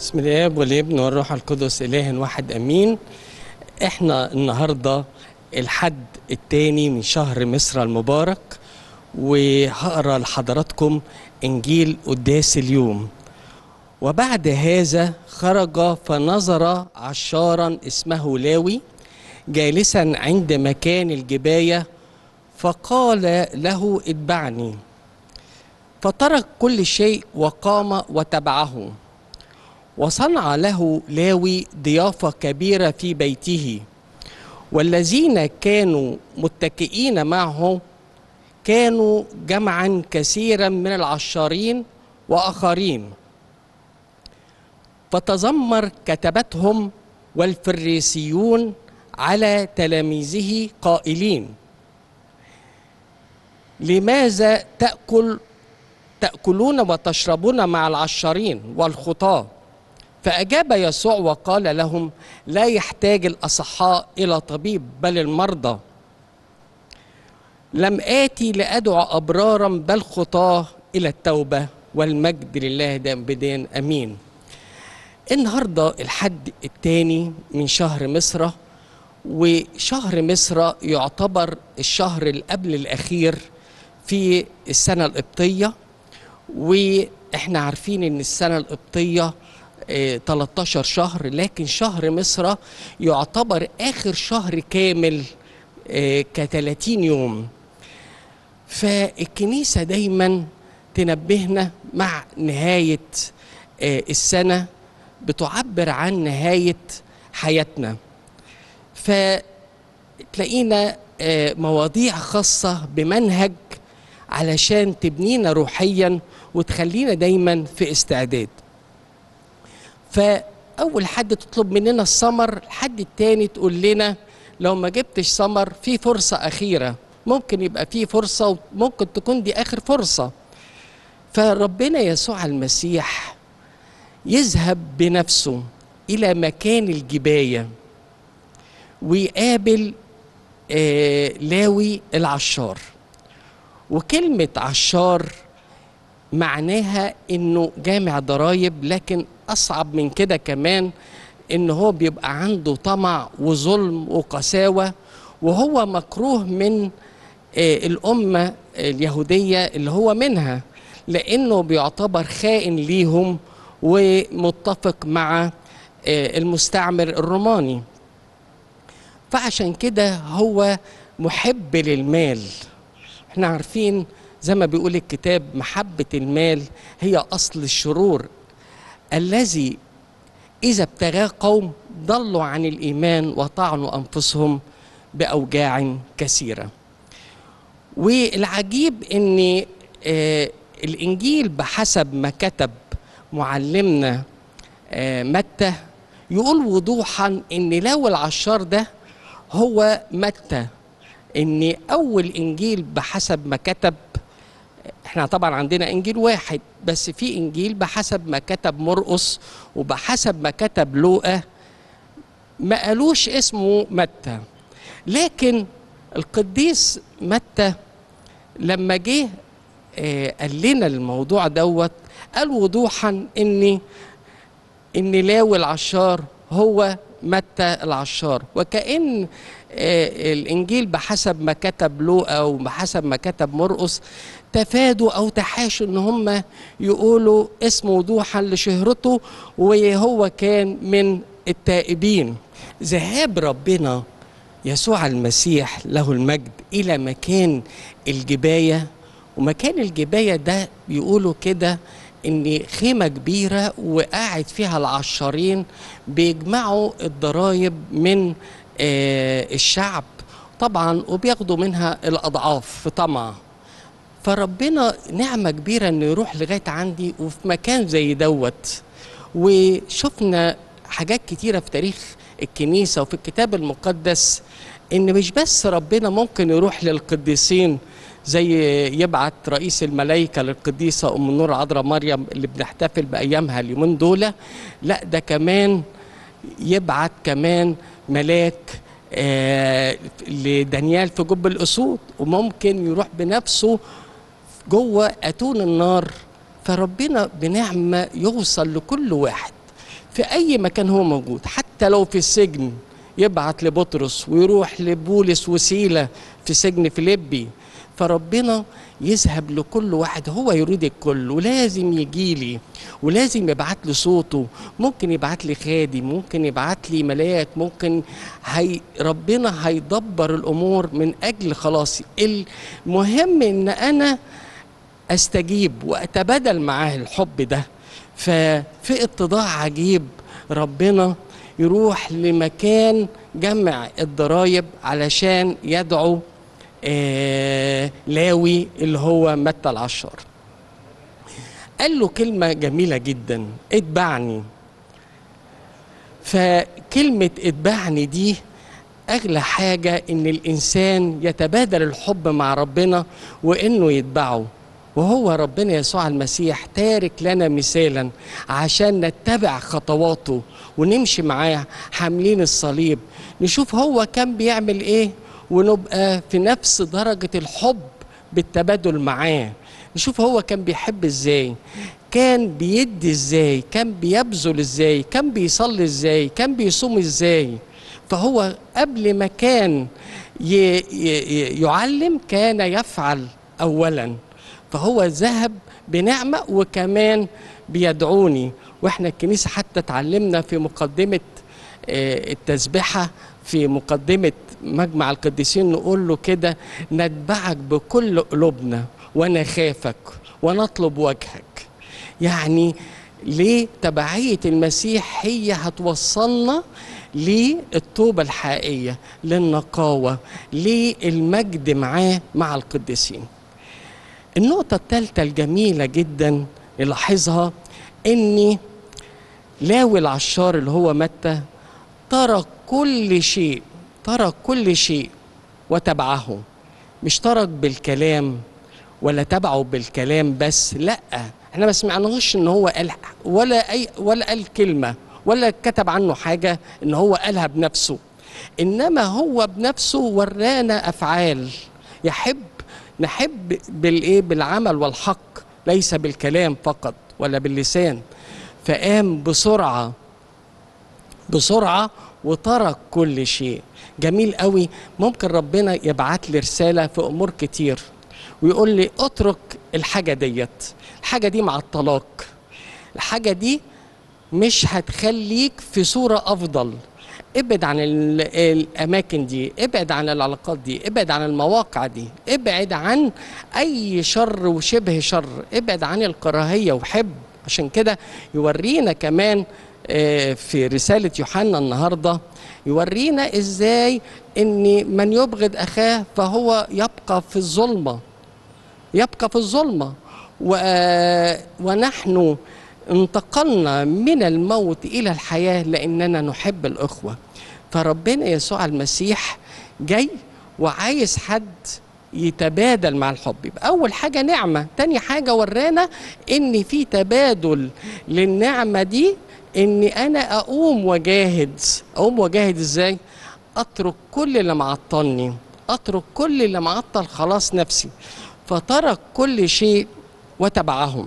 بسم الاب والابن والروح القدس اله واحد امين احنا النهارده الحد الثاني من شهر مصر المبارك وهقرا لحضراتكم انجيل قداس اليوم وبعد هذا خرج فنظر عشارا اسمه لاوي جالسا عند مكان الجبايه فقال له اتبعني فترك كل شيء وقام وتبعه وصنع له لاوي ضيافة كبيرة في بيته والذين كانوا متكئين معه كانوا جمعا كثيرا من العشارين وآخرين فتذمر كتبتهم والفريسيون على تلاميذه قائلين لماذا تأكل تأكلون وتشربون مع العشارين والخطاه فأجاب يسوع وقال لهم لا يحتاج الأصحاء إلى طبيب بل المرضى لم آتي لأدعو أبرارا بل خطاه إلى التوبة والمجد لله دام بدين أمين النهاردة الحد الثاني من شهر مصر وشهر مصر يعتبر الشهر اللي قبل الأخير في السنة القبطية وإحنا عارفين إن السنة القبطية 13 شهر لكن شهر مصر يعتبر آخر شهر كامل ك 30 يوم فالكنيسة دايما تنبهنا مع نهاية السنة بتعبر عن نهاية حياتنا فتلاقينا مواضيع خاصة بمنهج علشان تبنينا روحيا وتخلينا دايما في استعداد فاول حد تطلب مننا السمر الحد التاني تقول لنا لو ما جبتش سمر في فرصه اخيره ممكن يبقى في فرصه وممكن تكون دي اخر فرصه فربنا يسوع المسيح يذهب بنفسه الى مكان الجبايه ويقابل آه لاوي العشار وكلمه عشار معناها انه جامع ضرايب لكن اصعب من كده كمان ان هو بيبقى عنده طمع وظلم وقساوه وهو مكروه من الامه اليهوديه اللي هو منها لانه بيعتبر خائن ليهم ومتفق مع المستعمر الروماني فعشان كده هو محب للمال احنا عارفين زي ما بيقول الكتاب محبة المال هي أصل الشرور الذي إذا ابتغاه قوم ضلوا عن الإيمان وطعنوا أنفسهم بأوجاع كثيرة والعجيب أن آه الإنجيل بحسب ما كتب معلمنا آه متى يقول وضوحا أن لو العشار ده هو متى أن أول إنجيل بحسب ما كتب احنا طبعا عندنا انجيل واحد بس في انجيل بحسب ما كتب مرقس وبحسب ما كتب لوقا ما قالوش اسمه متى لكن القديس متى لما جه آه قال لنا الموضوع دوت قال وضوحا ان ان لاوي العشار هو متى العشار وكأن آه الانجيل بحسب ما كتب لوقا وبحسب ما كتب مرقس تفادوا او تحاشوا ان هم يقولوا اسم وضوحا لشهرته وهو كان من التائبين ذهاب ربنا يسوع المسيح له المجد الى مكان الجبايه ومكان الجبايه ده بيقولوا كده ان خيمه كبيره وقاعد فيها العشارين بيجمعوا الضرايب من آه الشعب طبعا وبياخدوا منها الاضعاف في طمع فربنا نعمه كبيره انه يروح لغايه عندي وفي مكان زي دوت وشفنا حاجات كتيره في تاريخ الكنيسه وفي الكتاب المقدس ان مش بس ربنا ممكن يروح للقديسين زي يبعت رئيس الملائكه للقديسه ام النور عذراء مريم اللي بنحتفل بايامها اليومين دول لا ده كمان يبعت كمان ملاك آه لدانيال في جب الاسود وممكن يروح بنفسه جوه اتون النار فربنا بنعمه يوصل لكل واحد في اي مكان هو موجود حتى لو في السجن يبعت لبطرس ويروح لبولس وسيله في سجن فيليبي فربنا يذهب لكل واحد هو يريد الكل ولازم يجي لي ولازم يبعت لي صوته ممكن يبعت لي خادم ممكن يبعت لي ملاك ممكن هي ربنا هيدبر الامور من اجل خلاصي المهم ان انا استجيب واتبادل معاه الحب ده ففي اتضاع عجيب ربنا يروح لمكان جمع الضرايب علشان يدعو آه لاوي اللي هو متى العشار قال له كلمة جميلة جدا اتبعني فكلمة اتبعني دي أغلى حاجة إن الإنسان يتبادل الحب مع ربنا وإنه يتبعه وهو ربنا يسوع المسيح تارك لنا مثالا عشان نتبع خطواته ونمشي معاه حاملين الصليب نشوف هو كان بيعمل ايه ونبقى في نفس درجة الحب بالتبادل معاه نشوف هو كان بيحب ازاي كان بيدي ازاي كان بيبذل ازاي كان بيصلي ازاي كان بيصوم ازاي فهو قبل ما كان ي- ي- يعلم كان يفعل اولا فهو ذهب بنعمه وكمان بيدعوني واحنا الكنيسه حتى اتعلمنا في مقدمه آه، التسبحه في مقدمه مجمع القديسين نقول له كده نتبعك بكل قلوبنا ونخافك ونطلب وجهك يعني ليه تبعية المسيح هي هتوصلنا للتوبة الحقيقية للنقاوة للمجد معاه مع القديسين النقطة الثالثة الجميلة جدا نلاحظها ان لاوي العشار اللي هو متى ترك كل شيء ترك كل شيء وتبعه مش ترك بالكلام ولا تبعه بالكلام بس لا احنا ما سمعناهوش ان هو قال ولا اي ولا قال كلمه ولا كتب عنه حاجه ان هو قالها بنفسه انما هو بنفسه ورانا افعال يحب نحب بالايه بالعمل والحق ليس بالكلام فقط ولا باللسان فقام بسرعه بسرعه وترك كل شيء جميل قوي ممكن ربنا يبعت لي رساله في امور كتير ويقول لي اترك الحاجه ديت الحاجه دي مع الطلاق الحاجه دي مش هتخليك في صوره افضل ابعد عن ال- الاماكن دي ابعد عن العلاقات دي ابعد عن المواقع دي ابعد عن اي شر وشبه شر ابعد عن الكراهيه وحب عشان كده يورينا كمان آه، في رساله يوحنا النهارده يورينا ازاي ان من يبغض اخاه فهو يبقى في الظلمه يبقى في الظلمه و... ونحن انتقلنا من الموت الى الحياه لاننا نحب الاخوه فربنا يسوع المسيح جاي وعايز حد يتبادل مع الحب يبقى اول حاجه نعمه تاني حاجه ورانا ان في تبادل للنعمه دي اني انا اقوم واجاهد اقوم واجاهد ازاي اترك كل اللي معطلني اترك كل اللي معطل خلاص نفسي فترك كل شيء وتبعهم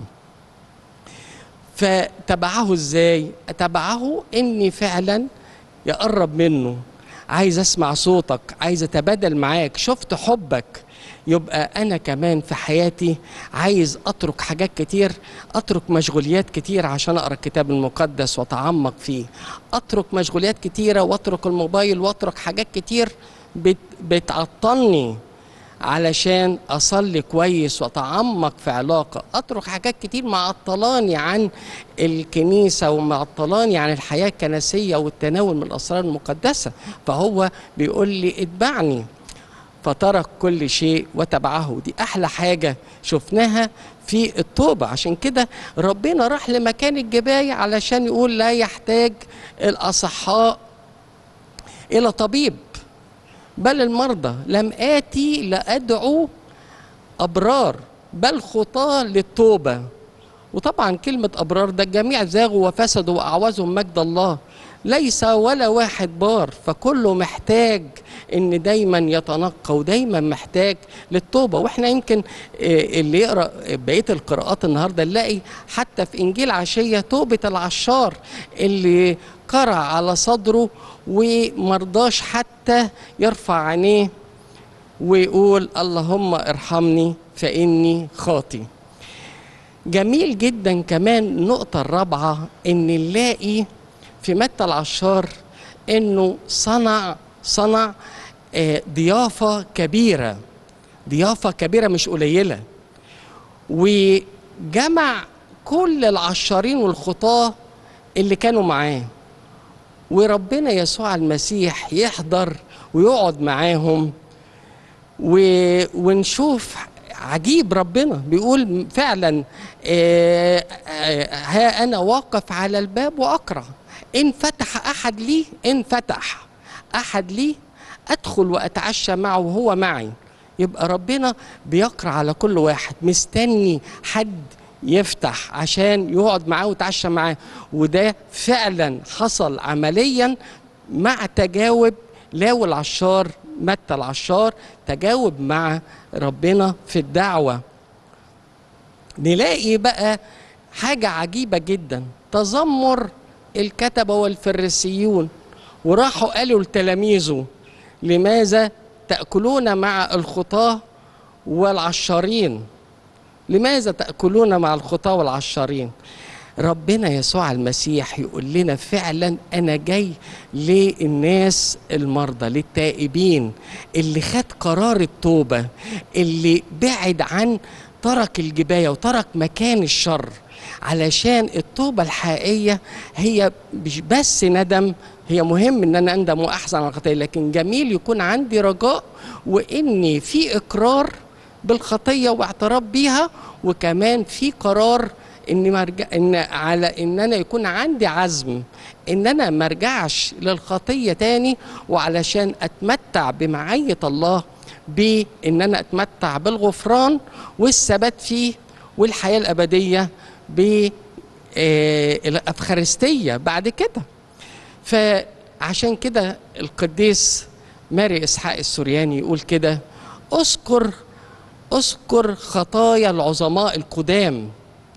فتبعه ازاي تبعه اني فعلا يقرب منه عايز اسمع صوتك عايز اتبادل معاك شفت حبك يبقى انا كمان في حياتي عايز اترك حاجات كتير اترك مشغوليات كتير عشان اقرا الكتاب المقدس واتعمق فيه اترك مشغوليات كتيره واترك الموبايل واترك حاجات كتير بت بتعطلني علشان اصلي كويس واتعمق في علاقه اترك حاجات كتير معطلاني عن الكنيسه ومعطلاني عن الحياه الكنسيه والتناول من الاسرار المقدسه فهو بيقول لي اتبعني فترك كل شيء وتبعه دي احلى حاجه شفناها في التوبه عشان كده ربنا راح لمكان الجباية علشان يقول لا يحتاج الاصحاء الى طبيب بل المرضى لم آتي لأدعو أبرار بل خطاة للتوبة وطبعا كلمة أبرار ده الجميع زاغوا وفسدوا وأعوزهم مجد الله ليس ولا واحد بار فكله محتاج ان دايما يتنقى ودايما محتاج للتوبه واحنا يمكن آه، اللي يقرا بقيه القراءات النهارده نلاقي حتى في انجيل عشيه توبه العشار اللي قرع على صدره ومرضاش حتى يرفع عينيه ويقول اللهم ارحمني فاني خاطي جميل جدا كمان النقطة الرابعة إن نلاقي في متى العشار إنه صنع صنع آه، ضيافة كبيرة ضيافة كبيرة مش قليلة وجمع كل العشارين والخطاة اللي كانوا معاه وربنا يسوع المسيح يحضر ويقعد معاهم و... ونشوف عجيب ربنا بيقول فعلا آه، آه، ها انا واقف على الباب واقرع ان فتح احد لي ان فتح احد لي ادخل واتعشى معه وهو معي يبقى ربنا بيقرا على كل واحد مستني حد يفتح عشان يقعد معاه ويتعشى معاه وده فعلا حصل عمليا مع تجاوب لاو العشار متى العشار تجاوب مع ربنا في الدعوه نلاقي بقى حاجة عجيبة جدا تذمر الكتبة والفريسيون وراحوا قالوا لتلاميذه لماذا تأكلون مع الخطاة والعشارين لماذا تأكلون مع الخطاة والعشارين ربنا يسوع المسيح يقول لنا فعلا أنا جاي للناس المرضى للتائبين اللي خد قرار التوبة اللي بعد عن ترك الجباية وترك مكان الشر علشان التوبة الحقيقية هي مش بس ندم هي مهم ان انا اندم واحزن على الخطيه لكن جميل يكون عندي رجاء واني في اقرار بالخطيه واعتراف بيها وكمان في قرار ان مرجع ان على ان انا يكون عندي عزم ان انا ما ارجعش للخطيه تاني وعلشان اتمتع بمعيه الله بان انا اتمتع بالغفران والثبات فيه والحياه الابديه ب آه، الافخارستيه بعد كده فعشان كده القديس ماري اسحاق السورياني يقول كده اذكر اذكر خطايا العظماء القدام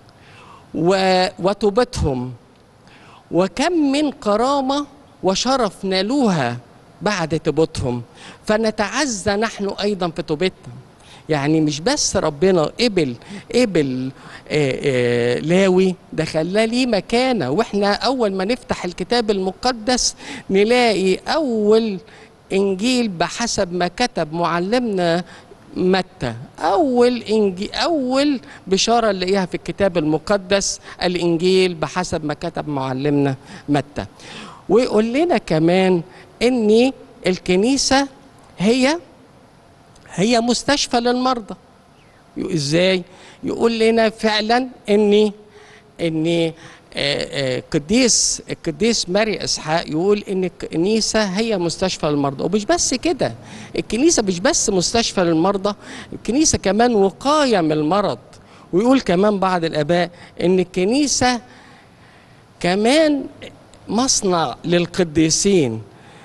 و- وتوبتهم وكم من كرامة وشرف نالوها بعد توبتهم فنتعزى نحن أيضا في توبتنا يعني مش بس ربنا قبل قبل آه، آه، لاوي ده خلاه ليه مكانه واحنا اول ما نفتح الكتاب المقدس نلاقي اول انجيل بحسب ما كتب معلمنا متى اول انجيل اول بشاره نلاقيها في الكتاب المقدس الانجيل بحسب ما كتب معلمنا متى ويقول لنا كمان ان الكنيسه هي هي مستشفى للمرضى يقول ازاي يقول لنا فعلا ان ان آه، آه، قديس القديس ماري اسحاق يقول ان الكنيسه هي مستشفى للمرضى ومش بس كده الكنيسه مش بس مستشفى للمرضى الكنيسه كمان وقايه من المرض ويقول كمان بعض الاباء ان الكنيسه كمان مصنع للقديسين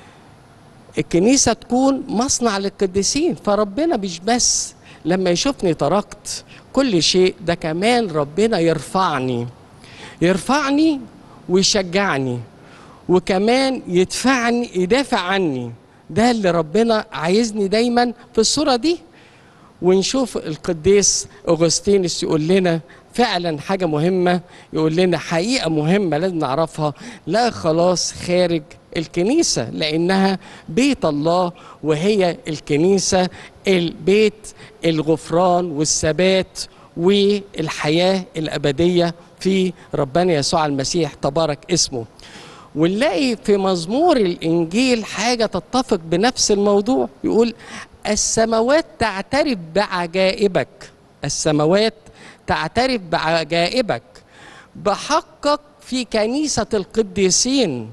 الكنيسة تكون مصنع للقديسين فربنا مش بس لما يشوفني تركت كل شيء ده كمان ربنا يرفعني يرفعني ويشجعني وكمان يدفعني يدافع عني ده اللي ربنا عايزني دايما في الصورة دي ونشوف القديس أغسطينوس يقول لنا فعلا حاجة مهمة يقول لنا حقيقة مهمة لازم نعرفها لا خلاص خارج الكنيسة لأنها بيت الله وهي الكنيسة البيت الغفران والثبات والحياة الأبدية في ربنا يسوع المسيح تبارك اسمه ونلاقي في مزمور الإنجيل حاجة تتفق بنفس الموضوع يقول السماوات تعترف بعجائبك السماوات تعترف بعجائبك بحقك في كنيسة القديسين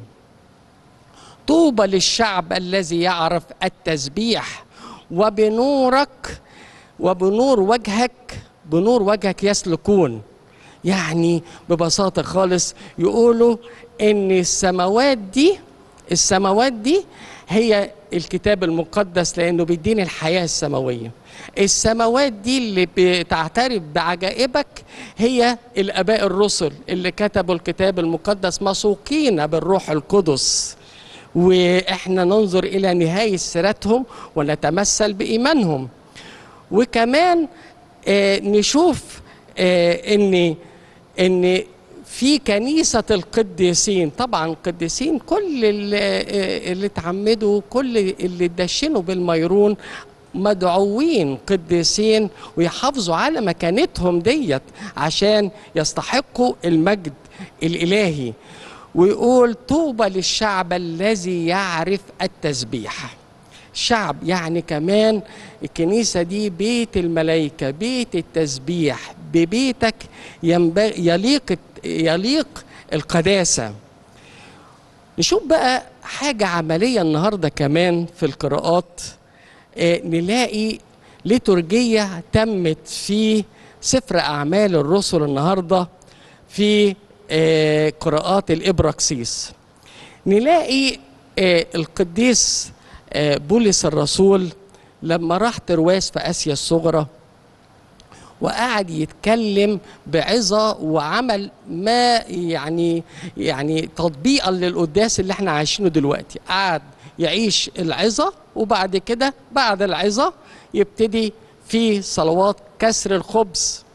طوبى للشعب الذي يعرف التسبيح وبنورك وبنور وجهك بنور وجهك يسلكون يعني ببساطة خالص يقولوا ان السماوات دي السماوات دي هي الكتاب المقدس لانه بيديني الحياه السماويه السماوات دي اللي بتعترف بعجائبك هي الاباء الرسل اللي كتبوا الكتاب المقدس مسوقين بالروح القدس واحنا ننظر الى نهايه سيرتهم ونتمثل بايمانهم وكمان آه نشوف آه ان ان في كنيسة القديسين طبعا القديسين كل اللي, اللي اتعمدوا كل اللي اتدشنوا بالميرون مدعوين قديسين ويحافظوا على مكانتهم ديت عشان يستحقوا المجد الإلهي ويقول طوبى للشعب الذي يعرف التسبيح شعب يعني كمان الكنيسة دي بيت الملائكة بيت التسبيح ببيتك ينبغي يليق يليق القداسة نشوف بقى حاجة عملية النهاردة كمان في القراءات آه نلاقي لترجية تمت في سفر أعمال الرسل النهاردة في آه قراءات الإبراكسيس نلاقي آه القديس آه بولس الرسول لما راح ترواس في آسيا الصغرى وقعد يتكلم بعظة وعمل ما يعني يعني تطبيقا للقداس اللي احنا عايشينه دلوقتي قعد يعيش العظة وبعد كده بعد العظة يبتدي في صلوات كسر الخبز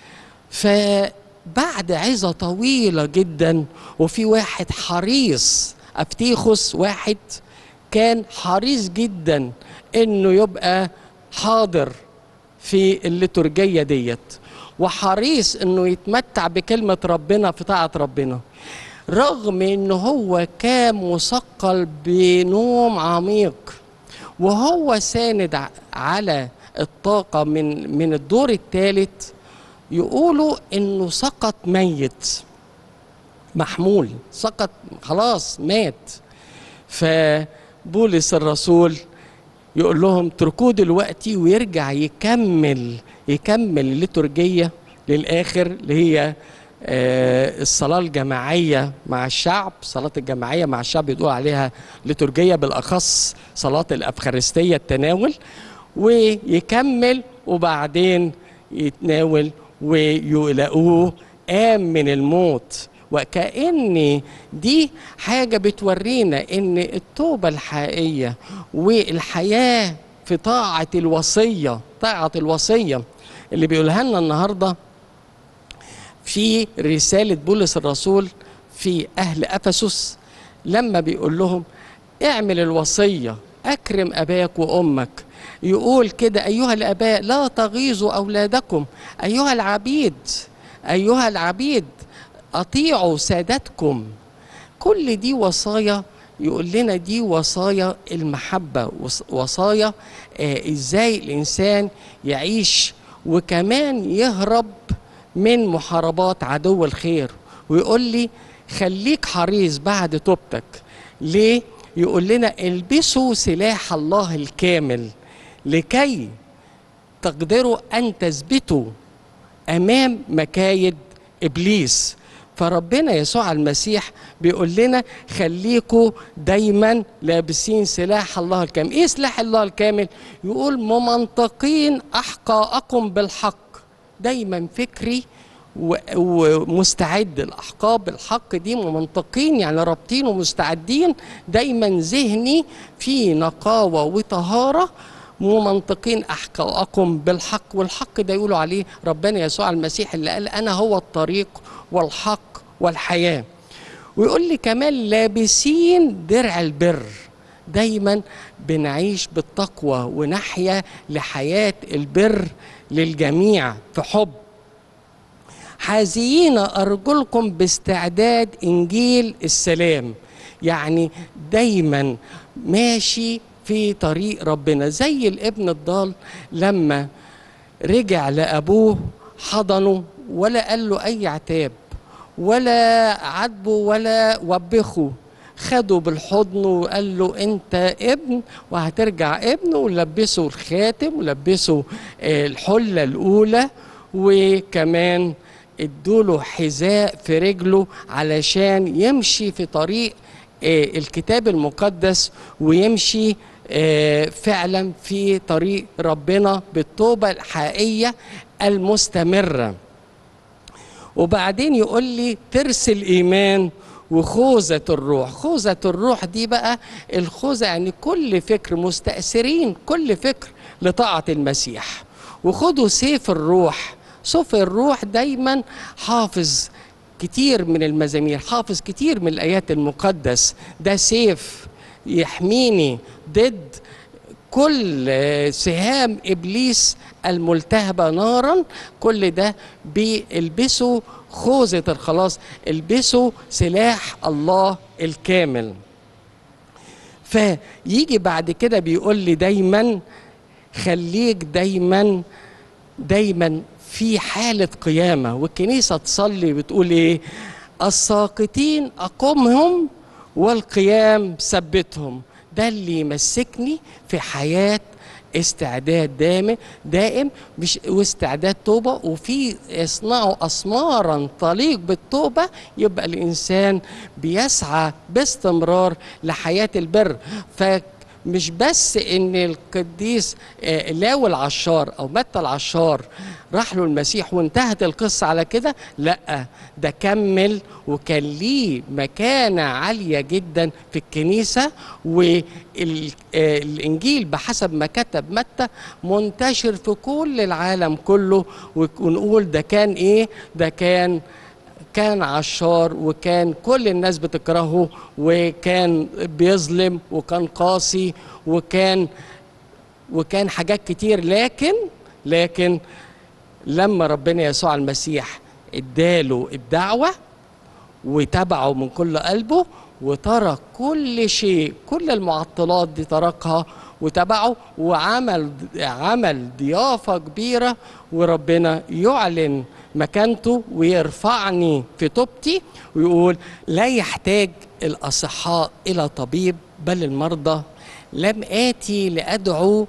فبعد عظة طويلة جدا وفي واحد حريص أفتيخس واحد كان حريص جدا انه يبقى حاضر في الليتورجية ديت وحريص انه يتمتع بكلمة ربنا في طاعة ربنا رغم ان هو كان مثقل بنوم عميق وهو ساند على الطاقة من من الدور الثالث يقولوا انه سقط ميت محمول سقط خلاص مات فبولس الرسول يقول لهم اتركوه دلوقتي ويرجع يكمل يكمل الليتورجية للآخر اللي هي آه الصلاة الجماعية مع الشعب صلاة الجماعية مع الشعب يقول عليها ليتورجية بالأخص صلاة الأفخارستية التناول ويكمل وبعدين يتناول ويلاقوه قام من الموت وكأن دي حاجة بتورينا إن التوبة الحقيقية والحياة في طاعة الوصية طاعة الوصية اللي بيقولها لنا النهاردة في رسالة بولس الرسول في أهل أفسس لما بيقول لهم اعمل الوصية أكرم أباك وأمك يقول كده أيها الآباء لا تغيظوا أولادكم أيها العبيد أيها العبيد أطيعوا سادتكم كل دي وصايا يقول لنا دي وصايا المحبة وصايا آه إزاي الإنسان يعيش وكمان يهرب من محاربات عدو الخير ويقول لي خليك حريص بعد توبتك ليه يقول لنا البسوا سلاح الله الكامل لكي تقدروا ان تثبتوا امام مكايد ابليس فربنا يسوع المسيح بيقول لنا خليكوا دايما لابسين سلاح الله الكامل ايه سلاح الله الكامل يقول ممنطقين احقاءكم بالحق دايما فكري ومستعد الاحقاب بالحق دي ممنطقين يعني رابطين ومستعدين دايما ذهني في نقاوه وطهاره ممنطقين احقاءكم بالحق والحق ده يقولوا عليه ربنا يسوع المسيح اللي قال انا هو الطريق والحق والحياه ويقول لي كمان لابسين درع البر دايما بنعيش بالتقوى ونحيا لحياه البر للجميع في حب حازيين ارجلكم باستعداد انجيل السلام يعني دايما ماشي في طريق ربنا زي الابن الضال لما رجع لابوه حضنه ولا قال له اي عتاب ولا عاتبه ولا وبخه خده بالحضن وقال له انت ابن وهترجع ابن ولبسه الخاتم ولبسه الحله الاولى وكمان ادوله حذاء في رجله علشان يمشي في طريق الكتاب المقدس ويمشي آه، فعلا في طريق ربنا بالتوبة الحقيقية المستمرة وبعدين يقول لي ترس الإيمان وخوذة الروح خوذة الروح دي بقى الخوذة يعني كل فكر مستأثرين كل فكر لطاعة المسيح وخدوا سيف الروح سيف الروح دايما حافظ كتير من المزامير حافظ كتير من الآيات المقدس ده سيف يحميني ضد كل سهام ابليس الملتهبه نارا كل ده بيلبسوا خوذه الخلاص البسوا سلاح الله الكامل فيجي بعد كده بيقول لي دايما خليك دايما دايما في حالة قيامة والكنيسة تصلي بتقول ايه الساقطين أقومهم والقيام ثبتهم ده اللي يمسكني في حياة استعداد دائم دائم مش واستعداد توبة وفي يصنعوا أسمارا تليق بالتوبة يبقى الإنسان بيسعى باستمرار لحياة البر فمش بس ان القديس آه، لاوي العشار او متى العشار راح له المسيح وانتهت القصة على كده لا ده كمل وكان ليه مكانة عالية جدا في الكنيسة والإنجيل بحسب ما كتب متى منتشر في كل العالم كله ونقول ده كان إيه ده كان كان عشار وكان كل الناس بتكرهه وكان بيظلم وكان قاسي وكان وكان حاجات كتير لكن لكن لما ربنا يسوع المسيح اداله الدعوه وتبعه من كل قلبه وترك كل شيء كل المعطلات دي تركها وتبعه وعمل عمل ضيافه كبيره وربنا يعلن مكانته ويرفعني في توبتي ويقول لا يحتاج الاصحاء الى طبيب بل المرضى لم اتي لادعو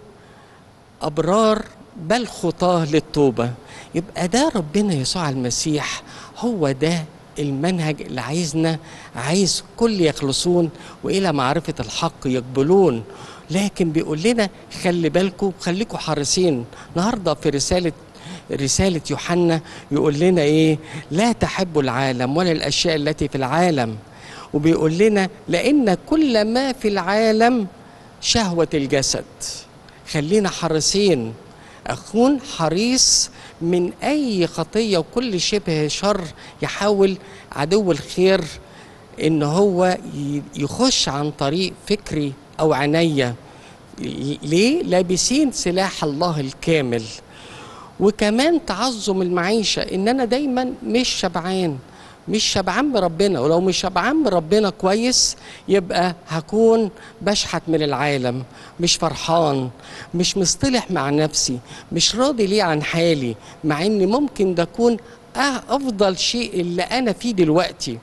ابرار بل خطاه للتوبه يبقى ده ربنا يسوع المسيح هو ده المنهج اللي عايزنا عايز كل يخلصون والى معرفه الحق يقبلون لكن بيقول لنا خلي بالكم خليكم حريصين النهارده في رساله رسالة يوحنا يقول لنا إيه لا تحبوا العالم ولا الأشياء التي في العالم وبيقول لنا لأن كل ما في العالم شهوة الجسد خلينا حريصين أكون حريص من أي خطية وكل شبه شر يحاول عدو الخير إن هو يخش عن طريق فكري أو عينيا ليه؟ لابسين سلاح الله الكامل وكمان تعظم المعيشة إن أنا دايما مش شبعان مش شبعان بربنا ولو مش شبعان بربنا كويس يبقى هكون بشحت من العالم مش فرحان مش مصطلح مع نفسي مش راضي ليه عن حالي مع ان ممكن ده يكون افضل شيء اللي انا فيه دلوقتي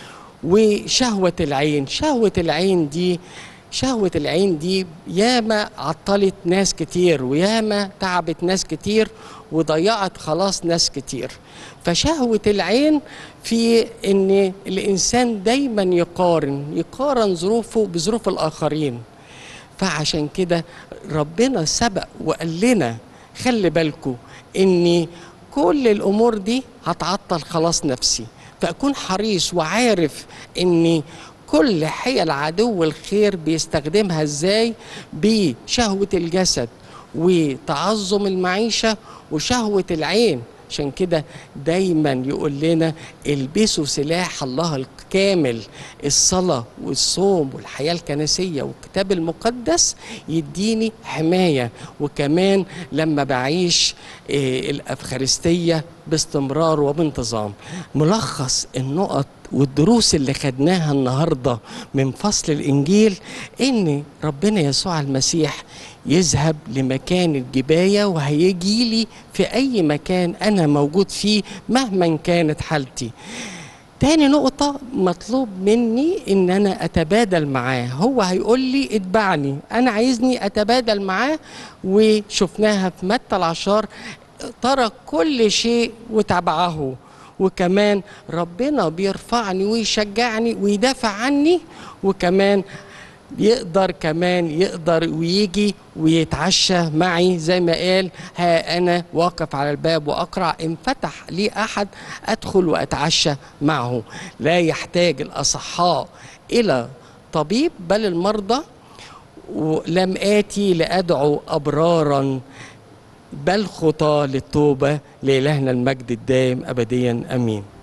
وشهوة العين شهوة العين دي شهوة العين دي ياما عطلت ناس كتير وياما تعبت ناس كتير وضيعت خلاص ناس كتير فشهوة العين في ان الانسان دايما يقارن يقارن ظروفه بظروف الاخرين فعشان كده ربنا سبق وقال لنا خلي بالكم ان كل الامور دي هتعطل خلاص نفسي فاكون حريص وعارف ان كل حيل عدو الخير بيستخدمها ازاي بشهوة الجسد وتعظم المعيشة وشهوة العين عشان كده دايما يقول لنا البسوا سلاح الله الكامل الصلاة والصوم والحياة الكنسية والكتاب المقدس يديني حماية وكمان لما بعيش إيه الأفخارستية باستمرار وبانتظام ملخص النقط والدروس اللي خدناها النهارده من فصل الانجيل ان ربنا يسوع المسيح يذهب لمكان الجبايه وهيجي لي في اي مكان انا موجود فيه مهما كانت حالتي تاني نقطة مطلوب مني إن أنا أتبادل معاه هو هيقول لي اتبعني أنا عايزني أتبادل معاه وشفناها في متى العشار ترك كل شيء وتبعه وكمان ربنا بيرفعني ويشجعني ويدافع عني وكمان يقدر كمان يقدر ويجي ويتعشى معي زي ما قال ها أنا واقف على الباب وأقرع إن فتح لي أحد أدخل وأتعشى معه لا يحتاج الأصحاء إلى طبيب بل المرضى ولم آتي لأدعو أبرارا بل خطى للتوبة لإلهنا المجد الدائم أبديا أمين